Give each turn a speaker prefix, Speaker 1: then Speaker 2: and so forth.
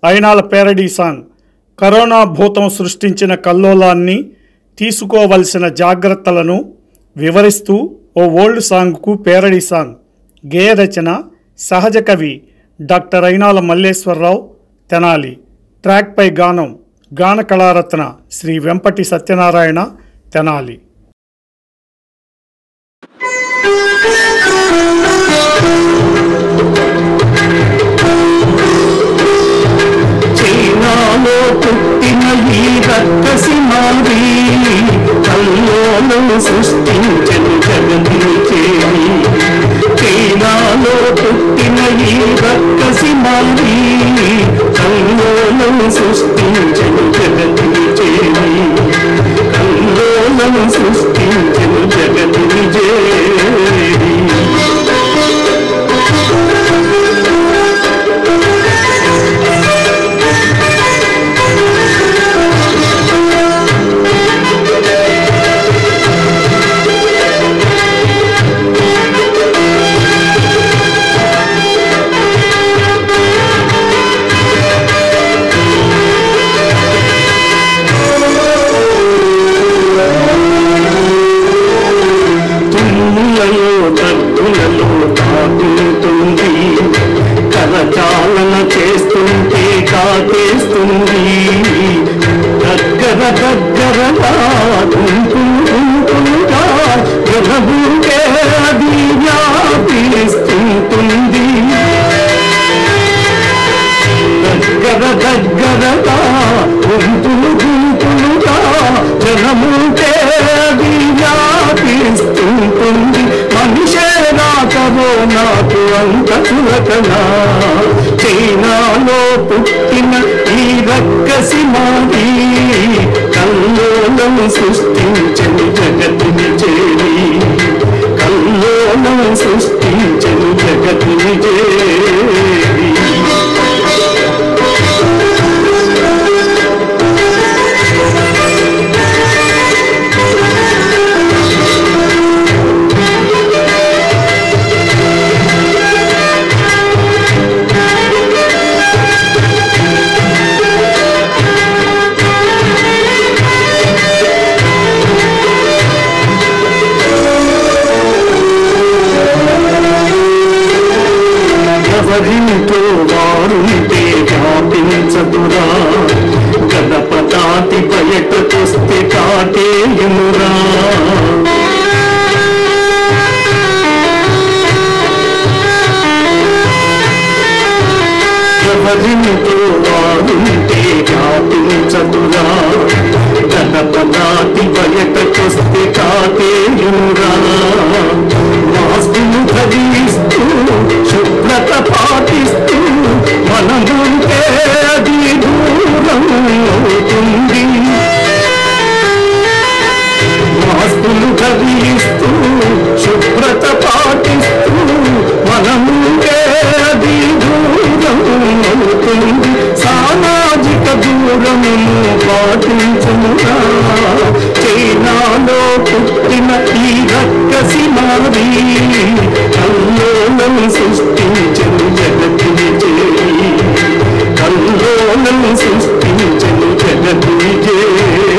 Speaker 1: అయినాల parody song corona భూతం సృష్టించిన కల్లోలాన్ని తీసుకోవలసిన జాగ్రత్తలను వివరిస్తూ ఓ ఓల్డ్ సాంగ్కు పేరడీ సాంగ్ గేయ రచన సహజ కవి డాక్టర్ అయినాల మల్లేశ్వరరావు తెనాలి ట్రాక్పై గానం గాన కళారత్న శ్రీ వెంపటి సత్యనారాయణ తెనాలి
Speaker 2: చైనాలో పుట్టిన ఈ రక్కసి మారి కల్లోలను సృష్టించని జగతిని చేరి చైనాలో పుట్టిన ఈ రక్కసి మారి కల్లోలను సృష్టించని జగతిని చేరి కల్లోలను సృష్టించని జగతిని చేరి తుమ్ములలో దగ్గులలో తాకుతుంది కరచాలన చేస్తుంటే కాకేస్తుంది దగ్గర దగ్గరగా గుంపులుగా గృహభూకే అది వ్యాపిస్తుంటుంది దగ్గర దగ్గరగా గుంపులు గుంపులుగా జనముంటే అది వ్యాపిస్తుంటుంది మనిషే నాకవో నాకు అంత చులకనా చైనాలో పుట్టిన ఈ రక్కసి మాది కల్లోలం సృష్టించని జగతిని చేరి కల్లోలం సృష్టించని జగతిని చేరి ఎవరింటో వారుంటే వ్యాపించదురా గడప దాటి బయటకొస్తే కాటేయమురా ఎవరింటో వారుంటే వ్యాపించదురా గడప దాటి బయటకొస్తే కాటేయమురా మాస్కులు ధరిస్తూ శుభ్రత పాటిస్తూ మనముంటే అది దూరం అవుతుంది మాస్కులు ధరిస్తూ శుభ్రత పాటిస్తూ మనముంటే అది దూరం అవుతుంది సామాజిక దూరము పాటించురా చైనాలో పుట్టిన ఈ రక్కసి మారి కల్లోలం సృష్టించను జగతిని చేరి కల్లోలం సృష్టించను జగతిని చేరి